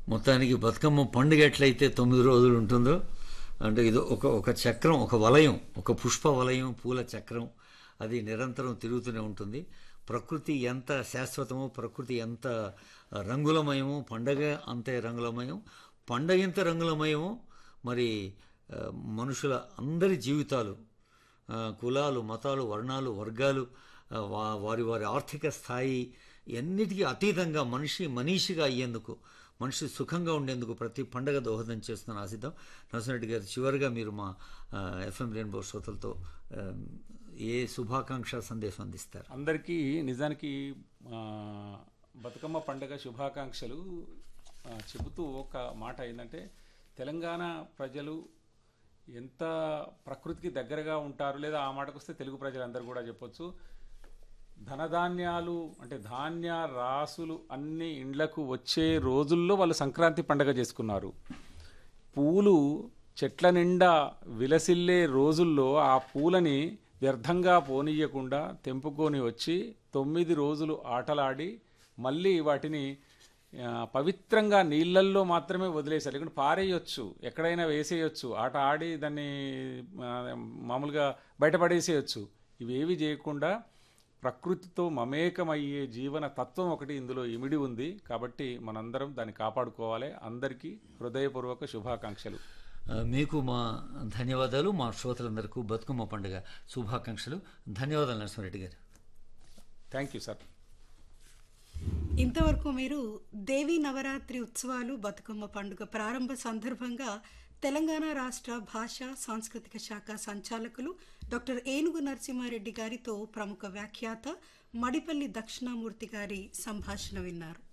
మొత్తానికి బతుకమ్మ పండుగ ఎట్లయితే తొమ్మిది రోజులు ఉంటుందో అంటే ఇది ఒక ఒక చక్రం ఒక వలయం ఒక పుష్ప వలయం పూల చక్రం అది నిరంతరం తిరుగుతూనే ఉంటుంది ప్రకృతి ఎంత శాశ్వతమో ప్రకృతి ఎంత రంగులమయమో పండగ అంతే రంగులమయం పండగ ఎంత రంగులమయమో మరి ఆ, మనుషుల అందరి జీవితాలు ఆ, కులాలు మతాలు వర్ణాలు వర్గాలు ఆ, వా- వారి వారి ఆర్థిక స్థాయి ఎన్నిటికీ అతీతంగా మనిషి మనీషిగా అయ్యేందుకు మనిషి సుఖంగా ఉండేందుకు ప్రతి పండగ దోహదం చేస్తుందని ఆశిద్దాం నరసింహరెడ్డి గారు చివరిగా మీరు మా ఎఫ్ఎం రెయిన్బో శ్రోతలతో ఆ, ఏ శుభాకాంక్ష సందేశం అందిస్తారు అందరికీ నిజానికి ఆ, బతుకమ్మ పండుగ శుభాకాంక్షలు ఆ, చెబుతూ ఒక మాట ఏంటంటే తెలంగాణ ప్రజలు ఎంత ప్రకృతికి దగ్గరగా ఉంటారు లేదా ఆ మాటకు వస్తే తెలుగు ప్రజలందరూ కూడా చెప్పొచ్చు ధనధాన్యాలు అంటే ధాన్య రాసులు అన్ని ఇండ్లకు వచ్చే రోజుల్లో వాళ్ళు సంక్రాంతి పండగ చేసుకున్నారు పూలు చెట్ల నిండా విలసిల్లే రోజుల్లో ఆ పూలని వ్యర్థంగా పోనీయకుండా తెంపుకొని వచ్చి తొమ్మిది రోజులు ఆటలాడి మళ్ళీ వాటిని ఆ, పవిత్రంగా నీళ్ళల్లో మాత్రమే వదిలేశారు లేకుంటే పారేయొచ్చు ఎక్కడైనా వేసేయొచ్చు ఆట ఆడి దాన్ని ఆ, మామూలుగా బయటపడేసేయొచ్చు ఇవేవి చేయకుండా ప్రకృతితో మమేకమయ్యే జీవన తత్వం ఒకటి ఇందులో ఇమిడి ఉంది కాబట్టి మనందరం దాన్ని కాపాడుకోవాలి అందరికీ హృదయపూర్వక శుభాకాంక్షలు ఆ, మీకు మా ధన్యవాదాలు మా శ్రోతలందరికీ బతుకమ్మ పండుగ శుభాకాంక్షలు ధన్యవాదాలు నరసింహరెడ్డి గారు థ్యాంక్ యూ సార్ ఇంతవరకు మీరు దేవీ నవరాత్రి ఉత్సవాలు బతుకమ్మ పండుగ ప్రారంభ సందర్భంగా తెలంగాణ రాష్ట్ర భాష సాంస్కృతిక శాఖ సంచాలకులు డాక్టర్ ఏనుగు నరసింహారెడ్డి గారితో ప్రముఖ వ్యాఖ్యాత మడిపల్లి దక్షిణామూర్తి గారి సంభాషణ విన్నారు